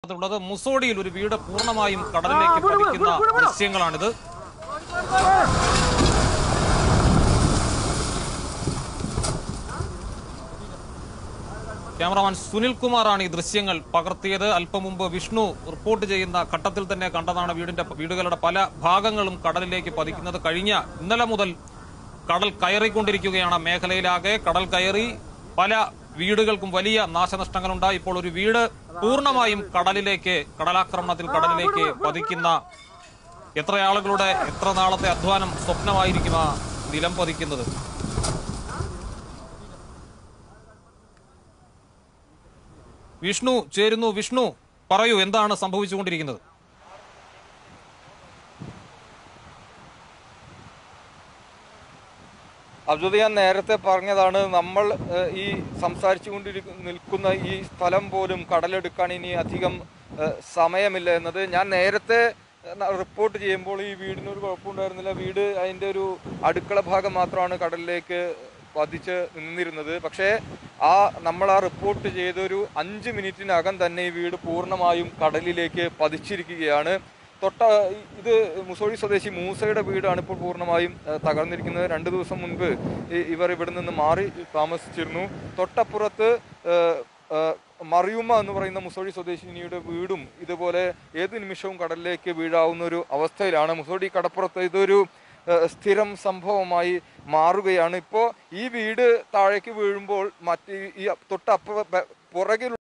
ുള്ളത് മുസോഡിയിൽ ഒരു വീട് പൂർണ്ണമായും കടലിലേക്ക് പതിക്കുന്ന ദൃശ്യങ്ങളാണിത് ക്യാമറമാൻ സുനിൽ കുമാറാണ് ഈ ദൃശ്യങ്ങൾ പകർത്തിയത് അല്പം മുമ്പ് വിഷ്ണു റിപ്പോർട്ട് ചെയ്യുന്ന ഘട്ടത്തിൽ തന്നെ കണ്ടതാണ് വീടിന്റെ വീടുകളുടെ പല ഭാഗങ്ങളും കടലിലേക്ക് പതിക്കുന്നത് കഴിഞ്ഞ ഇന്നലെ മുതൽ കടൽ കയറിക്കൊണ്ടിരിക്കുകയാണ് മേഖലയിലാകെ കടൽ കയറി പല വീടുകൾക്കും വലിയ നാശനഷ്ടങ്ങളുണ്ടായി ഇപ്പോൾ ഒരു വീട് പൂർണ്ണമായും കടലിലേക്ക് കടലാക്രമണത്തിൽ കടലിലേക്ക് പതിക്കുന്ന എത്ര ആളുകളുടെ എത്ര നാളത്തെ അധ്വാനം സ്വപ്നമായിരിക്കും ആ നിലം പതിക്കുന്നത് വിഷ്ണു ചേരുന്നു വിഷ്ണു പറയൂ എന്താണ് സംഭവിച്ചുകൊണ്ടിരിക്കുന്നത് അബ്ദുൽ ഞാൻ നേരത്തെ പറഞ്ഞതാണ് നമ്മൾ ഏഹ്, ഈ സംസാരിച്ചു കൊണ്ടിരിക്കുന്ന നിൽക്കുന്ന ഈ സ്ഥലം പോലും കടലെടുക്കാൻ ഇനി അധികം ഏഹ്, സമയമില്ല എന്നത് ഞാൻ നേരത്തെ ഏഹ്, ന- റിപ്പോർട്ട് ചെയ്യുമ്പോൾ ഈ വീടിനൊരു കുഴപ്പമുണ്ടായിരുന്നില്ല വീട് അതിൻ്റെ ഒരു അടുക്കള ഭാഗം മാത്രമാണ് കടലിലേക്ക് പതിച്ച് നിന്നിരുന്നത് പക്ഷേ ആ നമ്മൾ ആ റിപ്പോർട്ട് ചെയ്തൊരു അഞ്ച് മിനിറ്റിനകം തന്നെ ഈ വീട് പൂർണ്ണമായും കടലിലേക്ക് പതിച്ചിരിക്കുകയാണ് തൊട്ട ഇത് മുസോഴി സ്വദേശി മൂസയുടെ വീടാണ് ഇപ്പോൾ പൂർണ്ണമായും ഏഹ്, തകർന്നിരിക്കുന്നത് രണ്ട് ദിവസം മുൻപ് ഈ- ഇവർ ഇവിടെ നിന്ന് മാറി താമസിച്ചിരുന്നു തൊട്ടപ്പുറത്ത് ഏഹ്, ഏഹ്, മറിയുമ്മ എന്ന് പറയുന്ന മുസോഴി സ്വദേശിനിയുടെ വീടും ഇതുപോലെ ഏത് നിമിഷവും കടലിലേക്ക് വീഴാവുന്ന ഒരു അവസ്ഥയിലാണ് മുസോടി കടപ്പുറത്ത് ഇതൊരു ഏഹ്, സ്ഥിരം സംഭവമായി മാറുകയാണ് ഇപ്പോൾ ഈ വീട് താഴേക്ക് വീഴുമ്പോൾ മറ്റ് ഈ തൊട്ടപ്പുറ പുറകിൽ